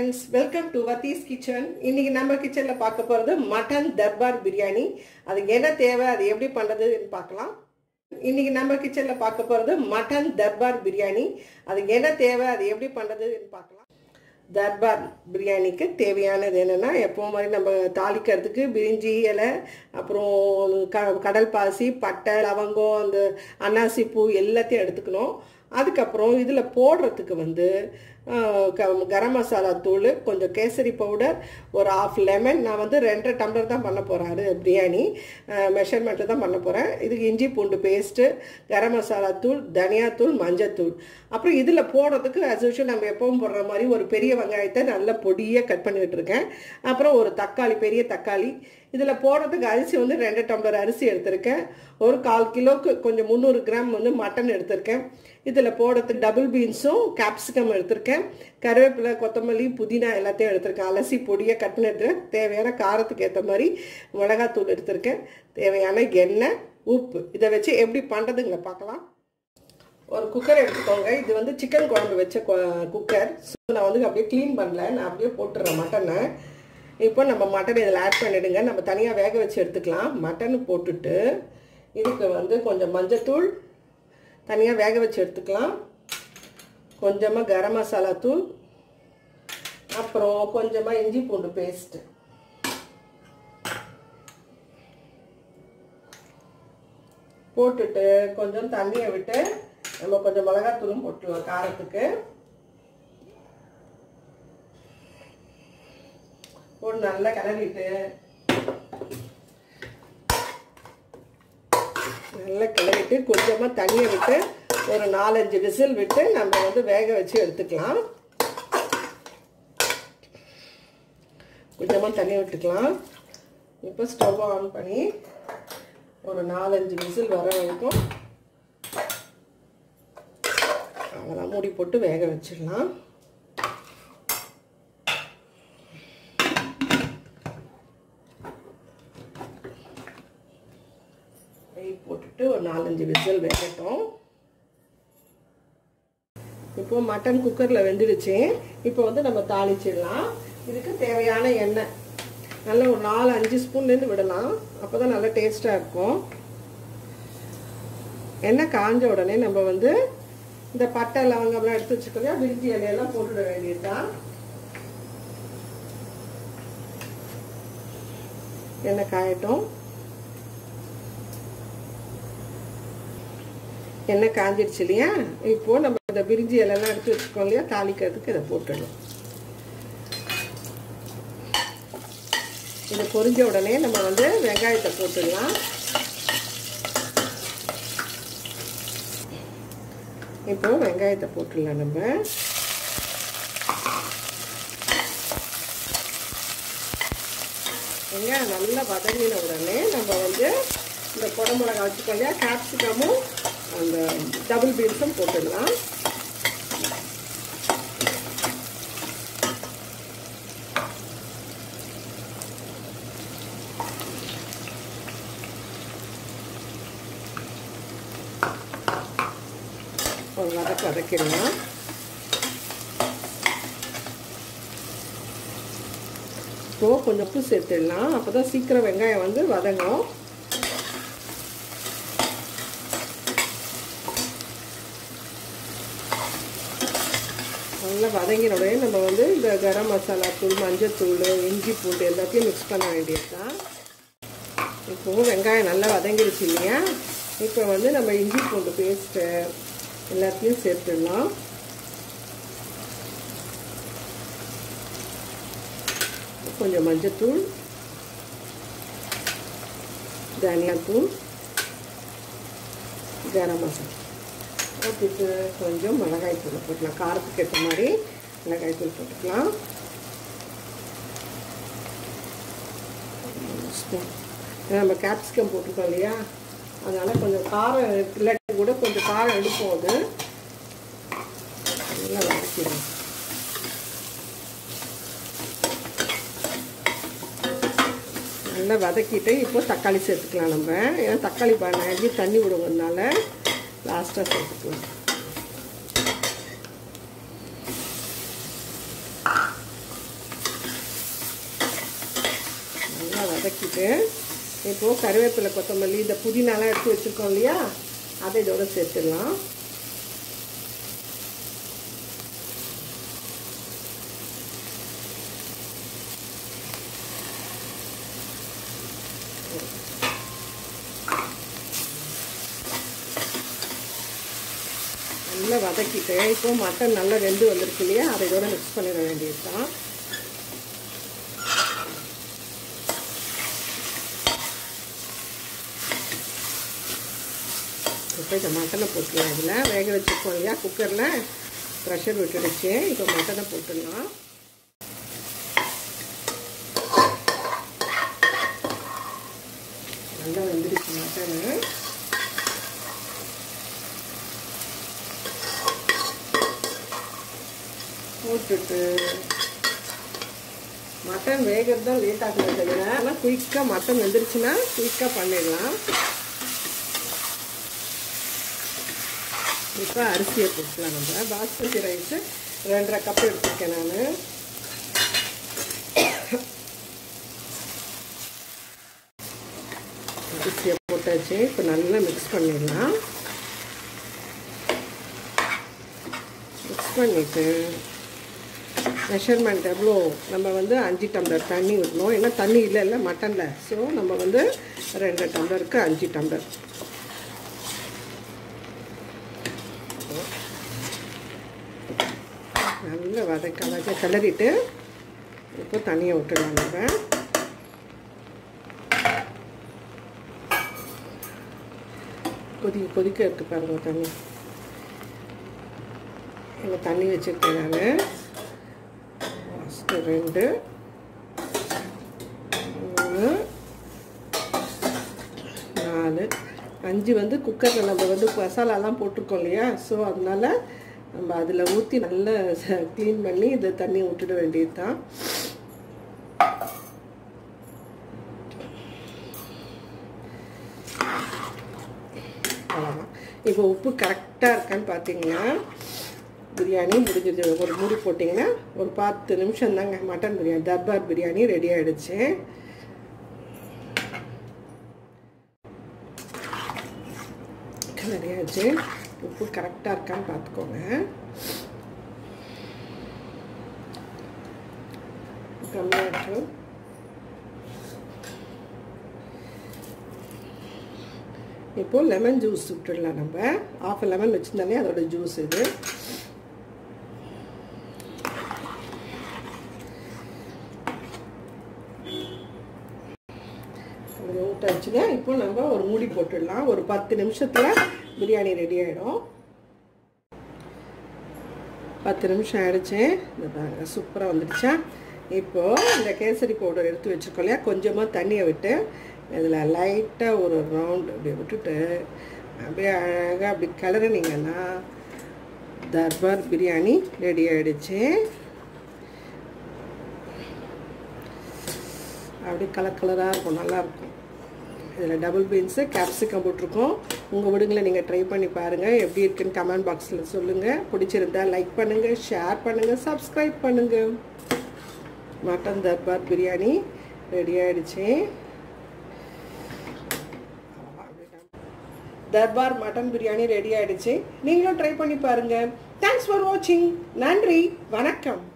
friends welcome to Vathee's kitchen இன்னைக்கு நம்ம கிச்சனில் பார்க்க போகிறது மட்டன் தர்பார் பிரியாணி அதுக்கு என்ன தேவை அது எப்படி பண்ணுறதுன்னு பார்க்கலாம் இன்னைக்கு நம்ம கிச்சனில் பார்க்க போகிறது மட்டன் தர்பார் பிரியாணி அதுக்கு என்ன தேவை அது எப்படி பண்ணுறதுன்னு பார்க்கலாம் தர்பார் பிரியாணிக்கு தேவையானது என்னென்னா எப்போ மாதிரி நம்ம தாளிக்கிறதுக்கு பிரிஞ்சி இலை அப்புறம் க கடல் பாசி பட்டை லவங்கம் அந்த அன்னாசி பூ எல்லாத்தையும் எடுத்துக்கணும் அதுக்கப்புறம் இதில் போடுறதுக்கு வந்து கரம் மசாலா தூள் கொஞ்சம் கேசரி பவுடர் ஒரு ஆஃப் லெமன் நான் வந்து ரெண்டரை டம்ளர் தான் பண்ண போகிறேன் பிரியாணி மெஷர்மெண்ட்டில் தான் பண்ண போகிறேன் இதுக்கு இஞ்சி பூண்டு பேஸ்ட்டு கரம் மசாலா தூள் தனியாத்தூள் மஞ்சத்தூள் அப்புறம் இதில் போடுறதுக்கு அஸ் யூஷுவல் நம்ம எப்பவும் போடுற மாதிரி ஒரு பெரிய வெங்காயத்தை நல்ல பொடியாக கட் பண்ணிட்டு இருக்கேன் அப்புறம் ஒரு தக்காளி பெரிய தக்காளி இதில் போடுறதுக்கு அரிசி வந்து ரெண்டு டம்ளர் அரிசி எடுத்திருக்கேன் ஒரு கால் கிலோக்கு கொஞ்சம் முந்நூறு கிராம் வந்து மட்டன் எடுத்திருக்கேன் இதில் போடுறதுக்கு டபுள் பீன்ஸும் கேப்சிகம் எடுத்திருக்கேன் கருவேப்பிலை கொத்தமல்லி புதினா எல்லாத்தையும் எடுத்திருக்கேன் அலசி பொடியாக கட் பண்ணி எடுத்துருக்கேன் தேவையான காரத்துக்கு ஏற்ற மாதிரி மிளகாத்தூள் எடுத்திருக்கேன் தேவையான எண்ணெய் உப்பு இதை வச்சு எப்படி பண்ணுறதுங்களை பார்க்கலாம் ஒரு குக்கர் எடுத்துக்கோங்க இது வந்து சிக்கன் குழம்பு வச்ச குக்கர் ஸோ நான் வந்து அப்படியே க்ளீன் பண்ணல நான் அப்படியே போட்டுடுறேன் மட்டனை இப்போ நம்ம மட்டன் இதில் ஆட் பண்ணிவிடுங்க நம்ம தனியாக வேக வச்சு எடுத்துக்கலாம் மட்டன் போட்டுட்டு இதுக்கு வந்து கொஞ்சம் மஞ்சத்தூள் தனியாக வேக வச்சு எடுத்துக்கலாம் கொஞ்சமாக கரம் மசாலா தூள் அப்புறம் கொஞ்சமாக இஞ்சி பூண்டு பேஸ்ட்டு போட்டுட்டு கொஞ்சம் தண்ணியை விட்டு நம்ம கொஞ்சம் மிளகாத்தூளும் போட்டுக்கலாம் காரத்துக்கு போட்டு நல்லா கிளறிட்டு நல்லா கிளறிட்டு கொஞ்சமாக தண்ணியை விட்டு ஒரு நாலஞ்சு விசில் விட்டு நம்ம வந்து வேக வச்சு எடுத்துக்கலாம் கொஞ்சமாக தண்ணி விட்டுக்கலாம் இப்போ ஸ்டவ் ஆன் பண்ணி ஒரு நாலஞ்சு விசில் வர வரைக்கும் அவ்வளோதான் மூடி போட்டு வேக வச்சிடலாம் போட்டுட்டு ஒரு நாலஞ்சு விசில் வேகட்டும் இப்போ மட்டன் குக்கரில் வெந்துடுச்சு இப்போ வந்து நம்ம தாளிச்சிடலாம் இதுக்கு தேவையான எண்ணெய் நல்ல ஒரு நாலு அஞ்சு ஸ்பூன்லேருந்து விடலாம் அப்போ தான் நல்லா டேஸ்ட்டாக இருக்கும் எண்ணெய் காஞ்ச உடனே நம்ம வந்து இந்த பட்டை லவங்கம்லாம் எடுத்து வச்சுக்கோங்க பிரிஞ்சி இலையெல்லாம் போட்டுட வேண்டியது தான் எண்ணெய் காயட்டும் எண்ணெய் காஞ்சிடுச்சு இல்லையா இப்போ நம்ம இந்த பிரிஞ்சி இலையெல்லாம் எடுத்து வச்சுக்கோம் இல்லையா தாளிக்கிறதுக்கு இதை போட்டுடணும் இதை பொரிஞ்ச உடனே நம்ம வந்து வெங்காயத்தை போட்டுடலாம் இப்போ வெங்காயத்தை போட்டுடலாம் நம்ம வெங்காயம் நல்லா வதங்கின உடனே நம்ம வந்து இந்த குடமிளகா வச்சுக்கோங்க இல்லையா கேப்சிகமும் அந்த டபுள் பீன்ஸும் போட்டுடலாம் ஒரு வதக்கு வதக்கிடலாம் இப்போ கொஞ்சம் உப்பு சேர்த்துடலாம் அப்போ தான் சீக்கிரம் வெங்காயம் வந்து வதங்கும் நல்லா வதங்கின உடனே நம்ம வந்து இந்த கரம் மசாலா தூள் மஞ்சத்தூள் இஞ்சி பூண்டு எல்லாத்தையும் மிக்ஸ் பண்ண வேண்டியது தான் இப்போது வெங்காயம் நல்லா வதங்கிடுச்சு இல்லையா இப்போ வந்து நம்ம இஞ்சி பூண்டு பேஸ்ட்டு எல்லாத்தையும் சேர்த்துடலாம் கொஞ்சம் மஞ்சத்தூள் தனியாத்தூள் கரம் மசாலா போட்டுட்டு கொஞ்சம் மிளகாய் தூள் போட்டுக்கலாம் காரத்துக்கு ஏற்ற மாதிரி மிளகாய் தூள் போட்டுக்கலாம் ஸ்பூன் நம்ம கேப்சிகம் போட்டிருக்கோம் இல்லையா அதனால் கொஞ்சம் காரம் இல்லாட்டி கூட கொஞ்சம் காரம் எடுப்போம் அது நல்லா வதக்கிடும் நல்லா வதக்கிட்டு இப்போ தக்காளி சேர்த்துக்கலாம் நம்ம ஏன்னா தக்காளி பண்ணி தண்ணி விடுவதுனால லாஸ்ட்டாக சேர்த்துக்கலாம் வதக்கிட்டு இப்போது கருவேப்பிலை கொத்தமல்லி இந்த புதினாலாம் எடுத்து வச்சுருக்கோம் இல்லையா அதை இதோட சேர்த்துடலாம் நல்லா வதக்கிட்டு இப்போ மட்டன் நல்லா வெந்து வந்திருக்கு இல்லையா அதை இதோட மிக்ஸ் பண்ணிட வேண்டியது தான் இப்போ இந்த மட்டனை போட்டுக்கலாம் இதில் வேக வச்சுருக்கோம் இல்லையா குக்கரில் ப்ரெஷர் விட்டுடுச்சு இப்போ மட்டனை போட்டுடலாம் நல்லா வெந்துடுச்சு மட்டனு போட்டுட்டு மட்டன் வேகிறது தான் லேட் ஆக மாட்டேங்குது ஆனால் குயிக்காக மட்டன் வெந்துருச்சுன்னா குயிக்காக பண்ணிடலாம் இப்போ அரிசியை போட்டுக்கலாம் நம்ம பாஸ்மதி ரைஸு ரெண்டரை கப் எடுத்துருக்கேன் நான் அரிசியை போட்டாச்சு இப்போ நல்லா மிக்ஸ் பண்ணிடலாம் மிக்ஸ் பண்ணிவிட்டு மெஷர்மெண்ட் எவ்வளோ நம்ம வந்து அஞ்சு டம்ளர் தண்ணி விடணும் ஏன்னா தண்ணி இல்லை இல்லை மட்டனில் ஸோ நம்ம வந்து ரெண்டு டம்ளருக்கு அஞ்சு டம்ளர் நல்லா வதக்க வதக்க கிளறிட்டு இப்போ தண்ணியை விட்டுடலாம் நம்ம கொதிக்க கொதிக்க இருக்கு பாருங்க தண்ணி இங்கே தண்ணி வச்சுருக்கேன் நான் ஃபஸ்ட்டு ரெண்டு மூணு நாலு அஞ்சு வந்து குக்கரில் நம்ம வந்து மசாலாலாம் போட்டிருக்கோம் இல்லையா ஸோ அதனால நம்ம அதில் ஊற்றி நல்லா க்ளீன் பண்ணி இதை தண்ணி விட்டுட வேண்டியது தான் அவ்வளோதான் இப்போ உப்பு கரெக்டாக இருக்கான்னு பார்த்தீங்கன்னா பிரியாணி முடிஞ்சிருச்சு ஒரு மூடி போட்டிங்கன்னா ஒரு பத்து நிமிஷம் தாங்க மட்டன் பிரியாணி தர்பார் பிரியாணி ரெடி ஆகிடுச்சு நிறையாச்சு உப்பு கரெக்டாக இருக்கான்னு பார்த்துக்கோங்க கம்மியாட்டு இப்போது லெமன் ஜூஸ் விட்டுடலாம் நம்ம ஆஃப் லெமன் வச்சுருந்தாலே அதோட ஜூஸ் இது ஊட்டாச்சுங்க இப்போ நம்ம ஒரு மூடி போட்டுடலாம் ஒரு பத்து நிமிஷத்தில் பிரியாணி ரெடி ஆகிடும் பத்து நிமிஷம் ஆகிடுச்சு இந்த பாருங்க சூப்பராக வந்துடுச்சா இப்போது இந்த கேசரி பவுடர் எடுத்து வச்சுருக்கோம் இல்லையா கொஞ்சமாக தண்ணியை விட்டு இதில் லைட்டாக ஒரு ரவுண்ட் அப்படி விட்டுட்டு அப்படியே அழகாக அப்படி கிளறினீங்கன்னா தர்பார் பிரியாணி ரெடி ஆகிடுச்சு அப்படி கலர் கலராக இருக்கும் நல்லாயிருக்கும் இதில் டபுள் பீன்ஸு கேப்சிகம் போட்டிருக்கோம் உங்கள் வீடுங்களை நீங்கள் ட்ரை பண்ணி பாருங்கள் எப்படி இருக்குன்னு கமெண்ட் பாக்ஸில் சொல்லுங்கள் பிடிச்சிருந்தா லைக் பண்ணுங்கள் ஷேர் பண்ணுங்கள் சப்ஸ்கிரைப் பண்ணுங்கள் மட்டன் தர்பார் பிரியாணி ரெடி ஆகிடுச்சு தர்பார் மட்டன் பிரியாணி ரெடி ஆகிடுச்சு நீங்களும் ட்ரை பண்ணி பாருங்கள் தேங்க்ஸ் ஃபார் வாட்சிங் நன்றி வணக்கம்